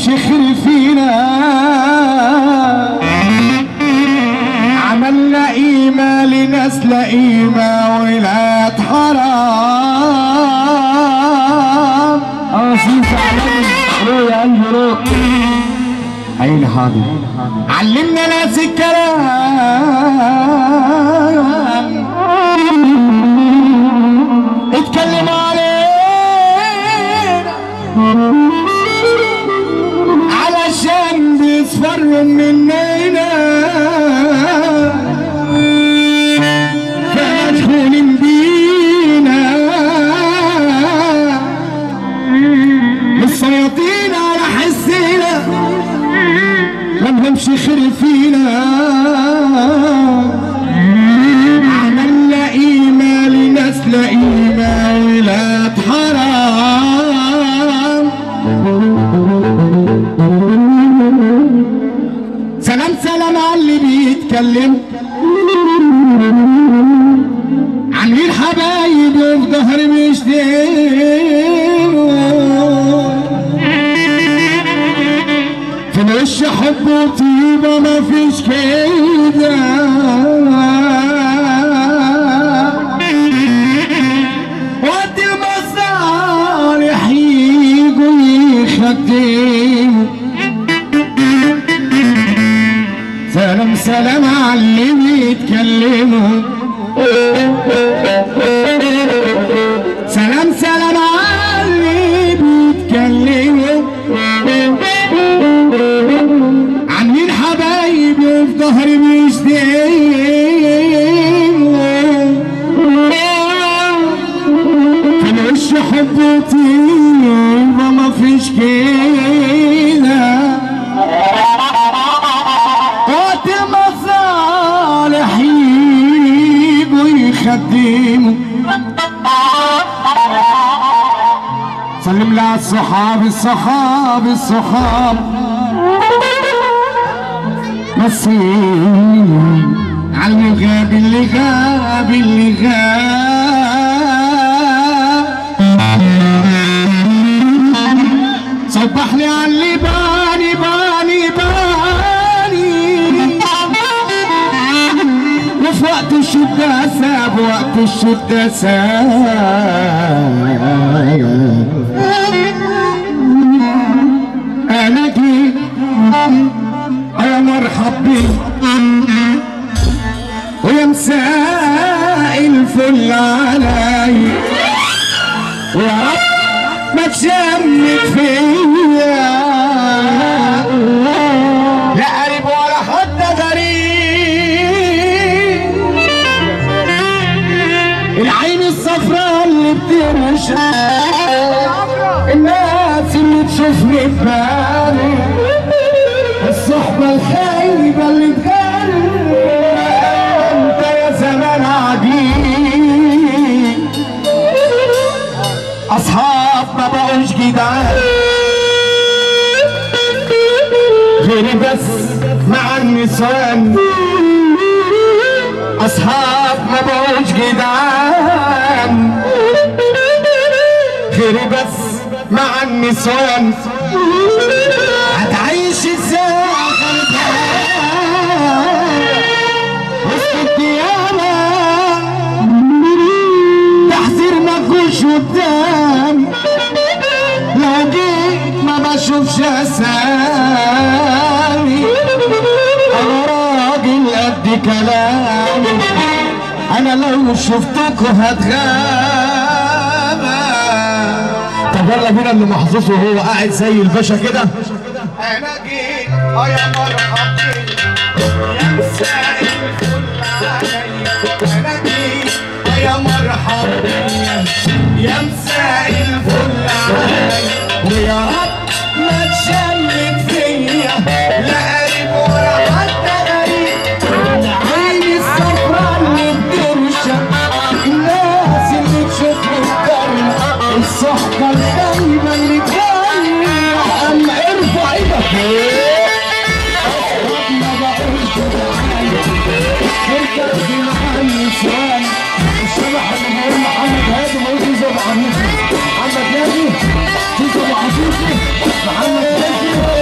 فهمش خير فينا عملنا قيمة لناس لا قيمة ولاد حرام اه سيسي علي روح يا قلبي روح عيني حاضر علمنا ناس الكلام اتكلموا علينا علشان بيصفروا مننا فمدخولين بينا السياطين على حسنا ما نهمش خير فينا عملنا قيمة لناس لا قيمة ولاد حرام سلام سلام على اللي بيتكلم عاملين حبايب وفي ظهري بيشتموا في الوش حب وطيبة ما فيش كده وقت المصالح يجوا يخدموا سلام سلام على اللي بيتكلموا سلام سلام على اللي بيتكلموا عاملين حبايبي وفي ظهري بيشتموا في الوش حب وطيبة ما فيش كده وقت المصالح يجوا يخدموا سلم لي على الصحاب الصحاب الصحاب نصيب على اللي غاب اللي غاب اللي غاب صبح لي على اللي باني باني باني وفي وقت الشدة ساب وقت الشدة ساب انا جيت يا مرحب بيك ويا مساء الفل علي ويا رب ما تشمت فيا لا قريب ولا حتى غريب العين الصفراء اللي بترشق الناس اللي تشوفني في بالي الصحبة الخايبة اللي تغني انت يا زمان عجيب اصحاب ما بقوش جدعان غيري بس مع النسوان اصحاب ما بقوش جدعان غيري بس مع النسوان هتعيش ازاي غلبان وسط الديانة تحذير ما تجوش قدام لو جيت ما بشوفش اسامي انا راجل قد كلامي انا لو شفتكوا هتغابى طب يلا بينا اللي محظوظ وهو قاعد زي الباشا كده انا جيت اه يا مرحب بيك يا مساء الفل عليا انا جيت اه يا مرحب بيك يا مساء الفل عليا ويا رب ما تشمت فيا لا قريب ولا حتى غريب عيني الصفراء اللي بترشق الناس اللي تشوفني تكرم الصحبة الخايبة اللي تغني اما ارفع ايدك ما بقولش انت في محل نسوان الشبح اللي بيقول محمد هادي ما يقول زي محمد محمد نادي تيجي ابو حفيظي محمد نادي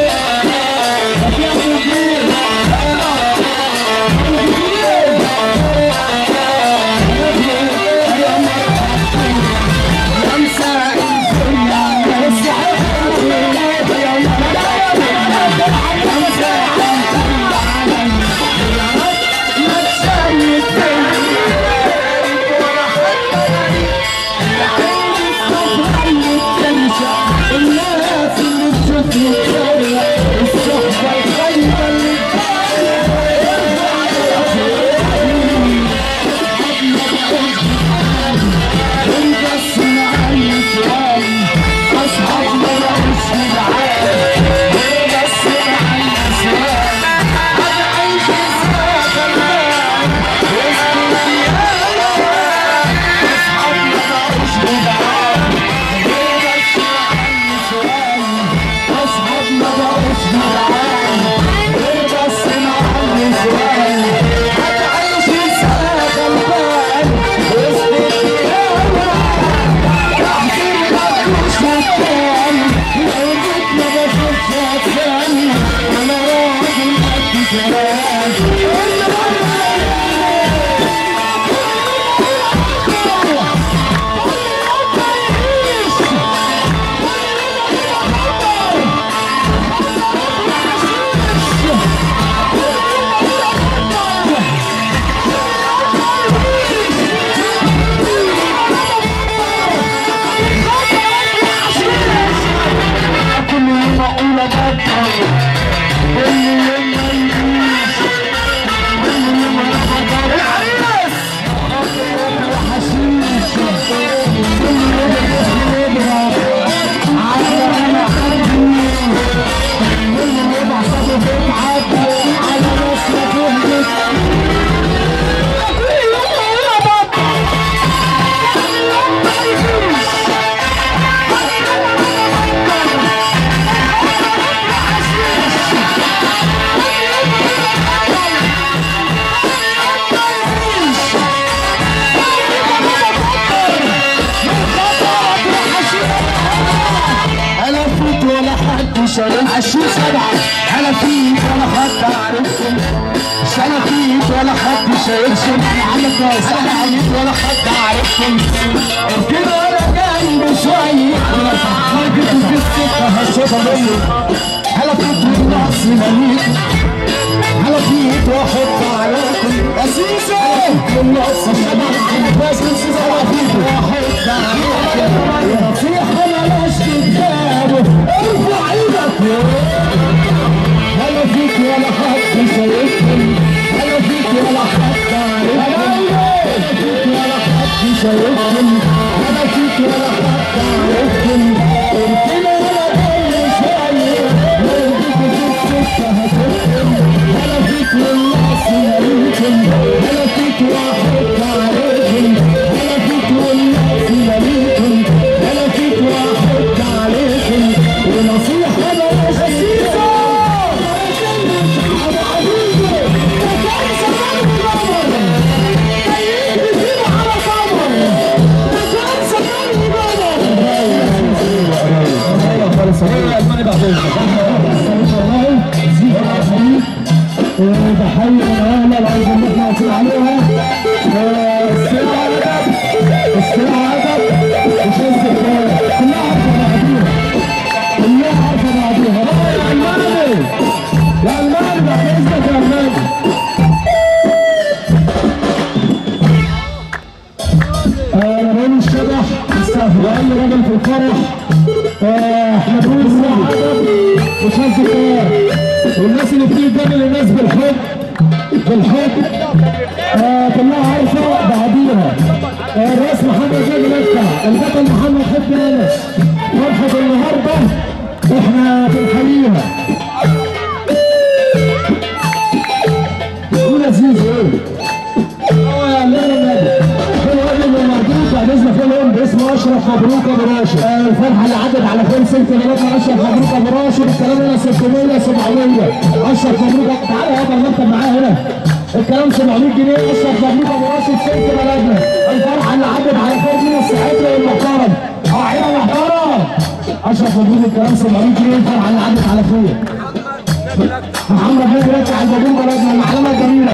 مبقوش جدعان بس مع النسوان هنعيش ازاي غلبان وسط الديانة اصحابنا مبقوش جدعان بس مع النسوان اصحابنا مبقوش جدعان بس مع النسوان هتعيش ازاي غلبان وسط الديانة تحت مبقوش جدعان لو جيت ما بشوفش اتفاني انا راجل قد كلام كل يوم اقول ابطل كل يوم ما يجيش كل يوم انا بطل العريس وحشيش كل يوم الاسم يضرب على انا حبيبي كل يوم اعصابي بتعب على ناس ما فهمت كل يوم اقول ابطل كل يوم ما يجيش انا فيك ولا حد شايف عشرين سبعة انا فيك ولا حد عارفكم انا فيك ولا حد شايفكم انا فيك ولا حد عارفكم كده انا جنب شوية ما جيت في السكة هشوفها مني انا فيك والنقص مليك انا فيك واحط عليكم يا سيسو والنقص مليك بس سيسو انا فيك واحط عليكم يا نصيحة ملاش كتاب ارفع ايدك انا فيك ولا حد شايفكم انا فيك ولا حد عارفكم انا فيك ولا حد شايفكم انا فيك ولا حد عارفكم قلت له انا كل شويه لو جيت في السكه هتفهم انا فيك والناس مليكم انا فيك واحد عليكم انا فيك والناس مليكم انا فيك واحد عليكم ونصيحه بلاش سيسو ابو عزيزي ده كان زمان مدور جايين بيجيبوا على قمر ده كان زمان مدور بحيي من اهلا العايز ان احنا نقول عليها السلعه ادب السلعه ادب مش استهلاك كلها عارفه بعضيها كلها عارفه بعضيها بقى يا الماني يا الماني بعد اذنك يا الماني انا بقول الشبح واي راجل في الفرح آه، احنا بنقول الساعه ادب مش هزار والناس اللي بتيجي تجامل الناس بالحب بالحب آه كلها عارفه بعضيها آه الراس محمد زي مكة البطل محمد حب انس فرحه النهارده احنا بنحييها قول يا زيزو ايه؟ هو يا الله النبي في راجل من مردود بعد اذنك في الام اسمه اشرف مبروك ابو راشد آه الفرحه اللي عدت على خير ست بنات اشرف مبروك ابو راشد الكلام هنا 600 700 اشرف مبروك تعالى يابا المكتب معايا هنا الكلام 700 جنيه اشرف مبروك ابو راشد ست بلدنا الفرحه اللي عدت على خير من السعيد والمحترم اه عينه محترم اشرف مبروك الكلام 700 جنيه الفرحه اللي عدت على خير محمد نجم رجع البابور بلدنا المعلمه الجميله